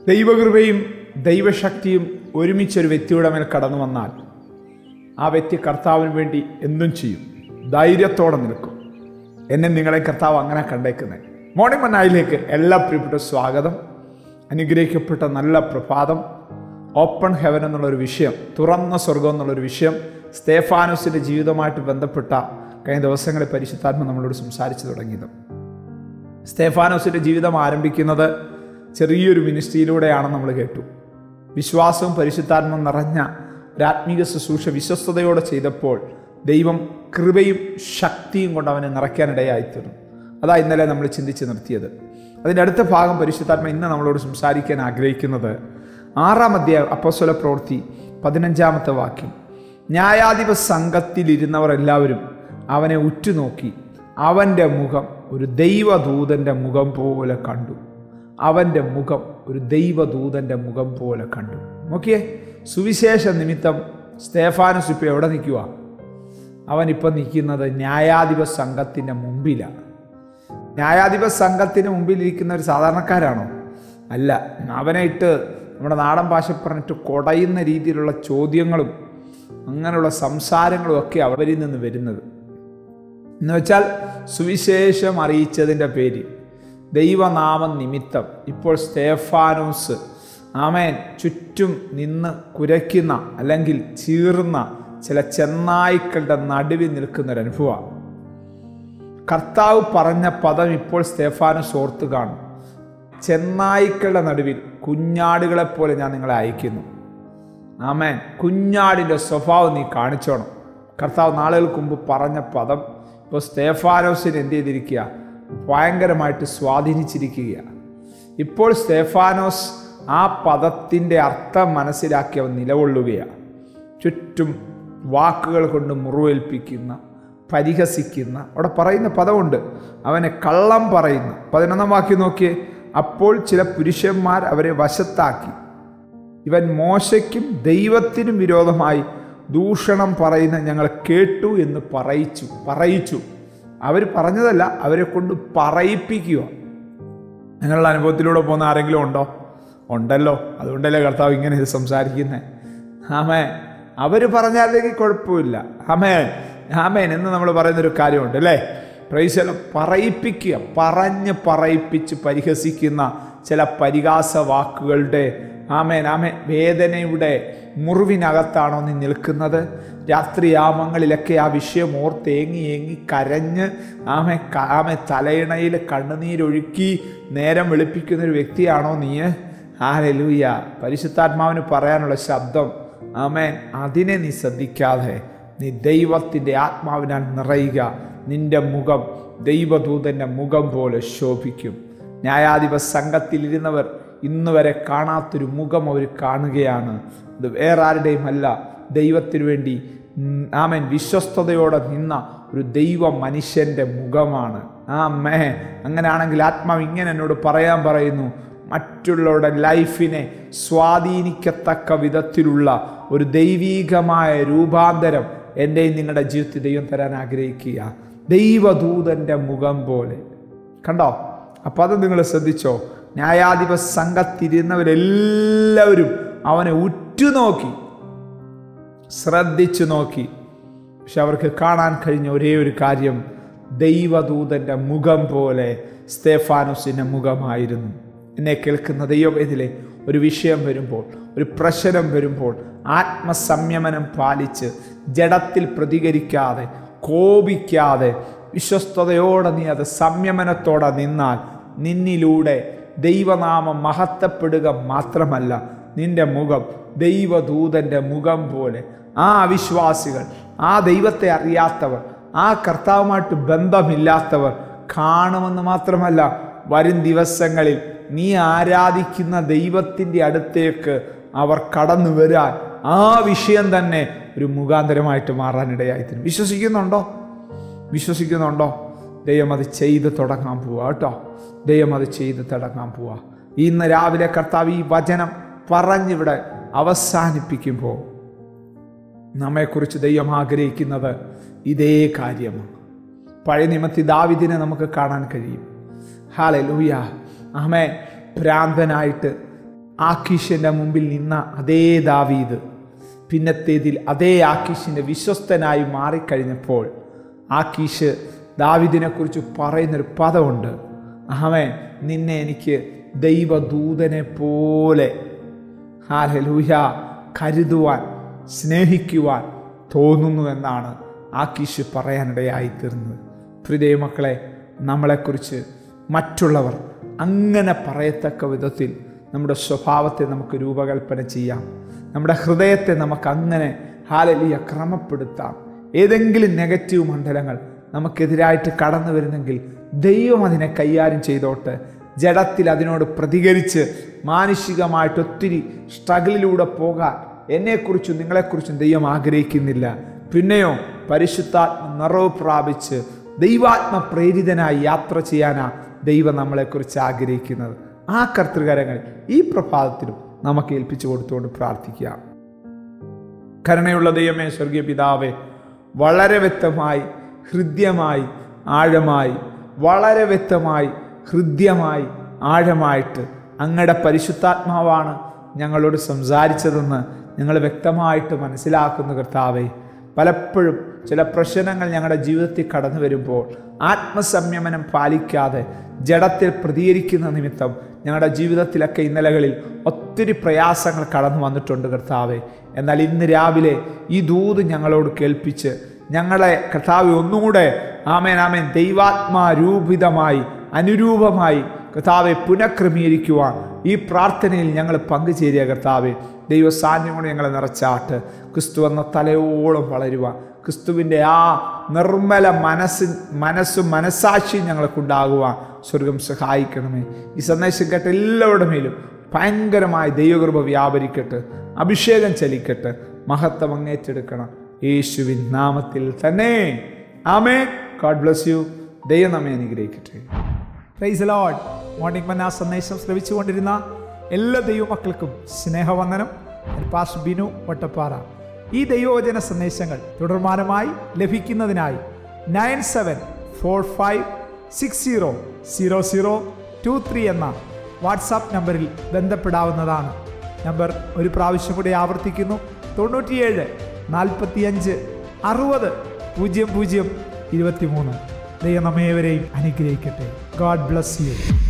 ദൈവകൃപയും ദൈവശക്തിയും ഒരുമിച്ചൊരു വ്യക്തിയുടെ മേൽ കടന്നു വന്നാൽ ആ വ്യക്തി കർത്താവിന് വേണ്ടി എന്തും ചെയ്യും ധൈര്യത്തോടെ നിൽക്കും എന്നെ നിങ്ങളെ കർത്താവ് അങ്ങനെ കണ്ടേക്കുന്നത് മോർണിംഗ് മന്നായിലേക്ക് എല്ലാ പ്രിയപ്പെട്ട സ്വാഗതം അനുഗ്രഹിക്കപ്പെട്ട നല്ല പ്രഭാതം ഓപ്പൺ ഹെവൻ എന്നുള്ളൊരു വിഷയം തുറന്ന സ്വർഗം എന്നുള്ളൊരു വിഷയം സ്തേഫാനോസിൻ്റെ ജീവിതമായിട്ട് ബന്ധപ്പെട്ട കഴിഞ്ഞ ദിവസങ്ങളിൽ പരിശുദ്ധാത്മ നമ്മളോട് സംസാരിച്ചു തുടങ്ങിയത് സ്തേഫാനോസിൻ്റെ ജീവിതം ആരംഭിക്കുന്നത് ചെറിയൊരു മിനിസ്ട്രിയിലൂടെയാണെന്ന് നമ്മൾ കേട്ടു വിശ്വാസവും പരിശുദ്ധാത്മം നിറഞ്ഞ ഒരാത്മീക ശുശ്രൂഷ വിശ്വസ്തയോടെ ചെയ്തപ്പോൾ ദൈവം കൃപയും ശക്തിയും കൊണ്ട് അവനെ നിറയ്ക്കാനിടയായിത്തീർന്നു അതാ ഇന്നലെ നമ്മൾ ചിന്തിച്ച് നിർത്തിയത് അതിൻ്റെ അടുത്ത ഭാഗം പരിശുദ്ധാത്മ ഇന്ന് നമ്മളോട് സംസാരിക്കാൻ ആഗ്രഹിക്കുന്നത് ആറാം അധ്യായം അപ്പസ്വല പ്രവൃത്തി പതിനഞ്ചാമത്തെ വാക്യം ന്യായാധിപ സംഘത്തിലിരുന്നവർ എല്ലാവരും അവനെ ഉറ്റുനോക്കി അവൻ്റെ മുഖം ഒരു ദൈവദൂതൻ്റെ മുഖം പോലെ കണ്ടു അവൻ്റെ മുഖം ഒരു ദൈവദൂതൻ്റെ മുഖം പോലെ കണ്ടു നോക്കിയേ സുവിശേഷ നിമിത്തം സ്തേഫാനസ് ഇപ്പോൾ എവിടെ നിൽക്കുക അവൻ ഇപ്പം നിൽക്കുന്നത് ന്യായാധിപ സംഘത്തിൻ്റെ മുമ്പിലാണ് ന്യായാധിപ സംഘത്തിന് മുമ്പിലിരിക്കുന്ന ഒരു സാധാരണക്കാരാണോ അല്ല അവനെ ഇട്ട് നമ്മുടെ നാടൻ ഭാഷ പറഞ്ഞിട്ട് കുടയുന്ന രീതിയിലുള്ള ചോദ്യങ്ങളും അങ്ങനെയുള്ള സംസാരങ്ങളും ഒക്കെ അവരിൽ നിന്ന് വരുന്നത് എന്ന് വെച്ചാൽ സുവിശേഷം അറിയിച്ചതിൻ്റെ പേര് ദൈവനാമം നിമിത്തം ഇപ്പോൾ സ്തേഫാനോസ് ആമേൻ ചുറ്റും നിന്ന് കുരയ്ക്കുന്ന അല്ലെങ്കിൽ ചീറുന്ന ചില ചെന്നായ്ക്കളുടെ നടുവിൽ നിൽക്കുന്ന ഒരു അനുഭവമാണ് കർത്താവ് പറഞ്ഞ പദം ഇപ്പോൾ സ്തേഫാനോസ് ഓർത്ത് കാണും ചെന്നായ്ക്കളുടെ നടുവിൽ കുഞ്ഞാടുകളെ പോലെ ഞാൻ നിങ്ങളെ അയക്കുന്നു ആമേൻ കുഞ്ഞാടിൻ്റെ സ്വഭാവം നീ കാണിച്ചോണം കർത്താവ് നാളുകൾക്ക് മുമ്പ് പറഞ്ഞ പദം ഇപ്പോൾ സ്തേഫാനോസിന് എന്ത് ചെയ്തിരിക്കുക ഭയങ്കരമായിട്ട് സ്വാധീനിച്ചിരിക്കുകയാണ് ഇപ്പോൾ സ്തേഫാനോസ് ആ പദത്തിൻ്റെ അർത്ഥം മനസ്സിലാക്കി അവൻ നിലകൊള്ളുകയാണ് ചുറ്റും വാക്കുകൾ കൊണ്ട് മുറിവേൽപ്പിക്കുന്ന പരിഹസിക്കുന്ന അവിടെ പറയുന്ന പദമുണ്ട് അവനെ കള്ളം പറയുന്നു പതിനൊന്നാം വാക്യം നോക്കിയേ അപ്പോൾ ചില പുരുഷന്മാർ അവരെ വശത്താക്കി ഇവൻ മോശയ്ക്കും ദൈവത്തിനും വിരോധമായി ദൂഷണം പറയുന്ന ഞങ്ങൾ കേട്ടു എന്ന് പറയിച്ചു പറയിച്ചു അവർ പറഞ്ഞതല്ല അവരെ കൊണ്ട് പറയിപ്പിക്കുക നിങ്ങളുടെ അനുഭവത്തിലൂടെ പോകുന്ന ആരെങ്കിലും ഉണ്ടോ ഉണ്ടല്ലോ അതുകൊണ്ടല്ലേ കർത്താവ് ഇങ്ങനെ ഇത് സംസാരിക്കുന്നത് ആമേ അവർ പറഞ്ഞാലേക്ക് കുഴപ്പമില്ല ആമേൻ ആമേൻ എന്ന് നമ്മൾ പറയുന്നൊരു കാര്യമുണ്ട് അല്ലേ പ്രൈസല പറയിപ്പിക്കുക പറഞ്ഞ് പറയിപ്പിച്ച് പരിഹസിക്കുന്ന ചില പരിഹാസ വാക്കുകളുടെ ആമേൻ ആമേ വേദനയുടെ മുറിവിനകത്താണോ നീ നിൽക്കുന്നത് രാത്രിയാമങ്ങളിലൊക്കെ ആ വിഷയം ഓർത്ത് ഏങ്ങി ഏങ്ങി കരഞ്ഞ് ആമെ ആമെ തലയിണയിൽ കണ്ണുനീരൊഴുക്കി നേരം വെളുപ്പിക്കുന്ന ഒരു വ്യക്തിയാണോ നീ ആലൂയ പരിശുദ്ധാത്മാവിന് പറയാനുള്ള ശബ്ദം ആമേൻ അതിനെ നീ ശ്രദ്ധിക്കാതെ നീ ദൈവത്തിൻ്റെ ആത്മാവിനാൽ നിറയുക നിന്റെ മുഖം ദൈവദൂതൻ്റെ മുഖം പോലെ ശോഭിക്കും ന്യായാധിപ സംഘത്തിലിരുന്നവർ ഇന്ന് വരെ കാണാത്തൊരു മുഖം അവർ കാണുകയാണ് അത് വേറെ ആരുടെയും അല്ല ദൈവത്തിനു വേണ്ടി ആമൻ വിശ്വസ്തയോടെ നിന്ന ഒരു ദൈവ മനുഷ്യൻ്റെ മുഖമാണ് ആ മേ അങ്ങനെയാണെങ്കിൽ ആത്മാവ് ഇങ്ങനെ എന്നോട് പറയാൻ പറയുന്നു മറ്റുള്ളവരുടെ ലൈഫിനെ സ്വാധീനിക്കത്തക്ക വിധത്തിലുള്ള ഒരു ദൈവീകമായ രൂപാന്തരം എൻ്റെയും നിങ്ങളുടെ ജീവിതത്തിൽ ദൈവം തരാൻ ആഗ്രഹിക്കുക ദൈവദൂതൻ്റെ മുഖം പോലെ കണ്ടോ അപ്പം അത് നിങ്ങൾ ശ്രദ്ധിച്ചോ ന്യായാധിപ സംഘത്തിരുന്നവരെല്ലാവരും അവനെ ഉറ്റുനോക്കി ശ്രദ്ധിച്ചു നോക്കി പക്ഷെ അവർക്ക് കാണാൻ കഴിഞ്ഞ ഒരേ ഒരു കാര്യം ദൈവദൂതൻ്റെ മുഖം പോലെ സ്തേഫാനോസിൻ്റെ മുഖമായിരുന്നു എന്നെ കേൾക്കുന്ന ദൈവവേദിലെ ഒരു വിഷയം വരുമ്പോൾ ഒരു പ്രശ്നം വരുമ്പോൾ ആത്മസംയമനം പാലിച്ച് ജഡത്തിൽ പ്രതികരിക്കാതെ കോപിക്കാതെ വിശ്വസ്തയോടെ നീ അത് സംയമനത്തോടെ നിന്നാൽ നിന്നിലൂടെ ദൈവനാമം മഹത്വപ്പെടുക മാത്രമല്ല നിന്റെ മുഖം ദൈവദൂതൻ്റെ മുഖം പോലെ ആ അവിശ്വാസികൾ ആ ദൈവത്തെ അറിയാത്തവർ ആ കർത്താവുമായിട്ട് ബന്ധമില്ലാത്തവർ കാണുമെന്ന് മാത്രമല്ല വരും ദിവസങ്ങളിൽ നീ ആരാധിക്കുന്ന ദൈവത്തിൻ്റെ അടുത്തേക്ക് അവർ കടന്നു വരാൻ ആ വിഷയം തന്നെ ഒരു മുഖാന്തരമായിട്ട് മാറാനിടയായിത്തീരും വിശ്വസിക്കുന്നുണ്ടോ വിശ്വസിക്കുന്നുണ്ടോ ദൈവം അത് ചെയ്ത് തുടങ്ങാൻ പോവാ കേട്ടോ ദൈവം അത് ചെയ്ത് തുടങ്ങാൻ പോവാ ഇന്ന് രാവിലെ കർത്താവ് ഈ വചനം പറഞ്ഞിവിടെ അവസാനിപ്പിക്കുമ്പോൾ നമ്മെക്കുറിച്ച് ദൈവം ആഗ്രഹിക്കുന്നത് ഇതേ കാര്യമാണ് പഴയ നിയമത്തിൽ ദാവിദിനെ നമുക്ക് കാണാൻ കഴിയും ഹാലെ ലൂയ ആമേ ഭ്രാന്തനായിട്ട് ആക്കീഷിൻ്റെ മുമ്പിൽ നിന്ന അതേ ദാവീദ് പിന്നത്തേതിൽ അതേ ആക്കീഷിൻ്റെ വിശ്വസ്തനായി മാറിക്കഴിഞ്ഞപ്പോൾ ആക്കീഷ് ദാവിദിനെക്കുറിച്ച് പറയുന്നൊരു പദമുണ്ട് അഹമേ നിന്നെ എനിക്ക് ദൈവദൂതനെ പോലെ ഹാലലൂഹ കരുതുവാൻ സ്നേഹിക്കുവാൻ തോന്നുന്നു എന്നാണ് ആക്കീഷ് പറയാനിടയായി തീർന്നത് പ്രിയ മക്കളെ നമ്മളെക്കുറിച്ച് മറ്റുള്ളവർ അങ്ങനെ പറയത്തക്ക വിധത്തിൽ നമ്മുടെ സ്വഭാവത്തെ നമുക്ക് രൂപകൽപ്പന ചെയ്യാം നമ്മുടെ ഹൃദയത്തെ നമുക്ക് അങ്ങനെ ഹാലലിയ ക്രമപ്പെടുത്താം ഏതെങ്കിലും നെഗറ്റീവ് മണ്ഡലങ്ങൾ നമുക്കെതിരായിട്ട് കടന്നു വരുന്നെങ്കിൽ ദൈവം അതിനെ കൈകാര്യം ചെയ്തോട്ട് ജഡത്തിൽ അതിനോട് പ്രതികരിച്ച് മാനുഷികമായിട്ട് ഒത്തിരി സ്ട്രഗിളിലൂടെ പോകാൻ എന്നെക്കുറിച്ചും നിങ്ങളെക്കുറിച്ചും ദൈവം ആഗ്രഹിക്കുന്നില്ല പിന്നെയോ പരിശുദ്ധാത്മ നിറവ് പ്രാപിച്ച് ദൈവാത്മ പ്രേരിതനായി യാത്ര ചെയ്യാനാ ദൈവം നമ്മളെക്കുറിച്ച് ആഗ്രഹിക്കുന്നത് ആ കർത്തൃകരങ്ങൾ ഈ പ്രഭാതത്തിലും നമുക്ക് ഏൽപ്പിച്ചു കൊടുത്തുകൊണ്ട് പ്രാർത്ഥിക്കാം കരുണയുള്ള ദൈവമേ സ്വർഗീയ പിതാവേ വളരെ വ്യക്തമായി ഹൃദ്യമായി ആഴമായി വളരെ വ്യക്തമായി ഹൃദ്യമായി ആഴമായിട്ട് അങ്ങയുടെ പരിശുദ്ധാത്മാവാണ് ഞങ്ങളോട് സംസാരിച്ചതെന്ന് ഞങ്ങൾ വ്യക്തമായിട്ട് മനസ്സിലാക്കുന്ന കർത്താവേ പലപ്പോഴും ചില പ്രശ്നങ്ങൾ ഞങ്ങളുടെ ജീവിതത്തിൽ കടന്നു വരുമ്പോൾ ആത്മസംയമനം പാലിക്കാതെ ജഡത്തിൽ പ്രതികരിക്കുന്ന നിമിത്തം ഞങ്ങളുടെ ജീവിതത്തിലൊക്കെ ഇന്നലകളിൽ ഒത്തിരി പ്രയാസങ്ങൾ കടന്നു വന്നിട്ടുണ്ട് കർത്താവെ എന്നാൽ ഇന്ന് രാവിലെ ഈ ദൂത് ഞങ്ങളോട് കേൾപ്പിച്ച് ഞങ്ങളെ കർത്താവ് ഒന്നുകൂടെ ആമേൻ ആമേൻ ദൈവാത്മാരൂപിതമായി അനുരൂപമായി കർത്താവെ പുനഃക്രമീകരിക്കുവാൻ ഈ പ്രാർത്ഥനയിൽ ഞങ്ങൾ പങ്കുചേരുക കർത്താവെ ദൈവ സാന്നിധ്യം കൊണ്ട് ഞങ്ങളെ നിറച്ചാട്ട് ക്രിസ്തു എന്ന തലയോളം വളരുവാൻ ക്രിസ്തുവിൻ്റെ ആ നിർമ്മല മനസ്സ് മനസ്സും മനസ്സാക്ഷിയും ഞങ്ങൾക്കുണ്ടാകുവാൻ സ്വർഗം സഹായിക്കണമേ ഈ സന്ദേശം കേട്ട എല്ലാവരുടെ മേലും ഭയങ്കരമായ ദൈവകൃപ വ്യാപരിക്കട്ടെ അഭിഷേകം ചലിക്കട്ടെ മഹത്വം അങ്ങേറ്റെടുക്കണം യേശുവിൻ നാമത്തിൽ തന്നെ ആമേ ഗോഡ് ബ്ലസ് യു ദൈവം നമ്മെ അനുഗ്രഹിക്കട്ടെ പ്രൈസ് ലോഡ് മോർണിംഗ് മന്ന സന്ദേശം ശ്രവിച്ചുകൊണ്ടിരുന്ന എല്ലാ ദൈവമക്കൾക്കും സ്നേഹവന്ദനം ഞാൻ പാസ്റ്റർ ബിനു വട്ടപ്പാറ ഈ ദൈവവചന സന്ദേശങ്ങൾ തുടർമാനമായി ലഭിക്കുന്നതിനായി nine seven four five six zero zero zero two three എന്ന വാട്സാപ്പ് നമ്പറിൽ ബന്ധപ്പെടാവുന്നതാണ് നമ്പർ ഒരു പ്രാവശ്യം കൂടി ആവർത്തിക്കുന്നു തൊണ്ണൂറ്റിയേഴ് നാൽപ്പത്തിയഞ്ച് അറുപത് പൂജ്യം പൂജ്യം ഇരുപത്തിമൂന്ന് ദൈവം നമ്മേവരെയും അനുഗ്രഹിക്കട്ടെ ഗോഡ് ബ്ലസ് യു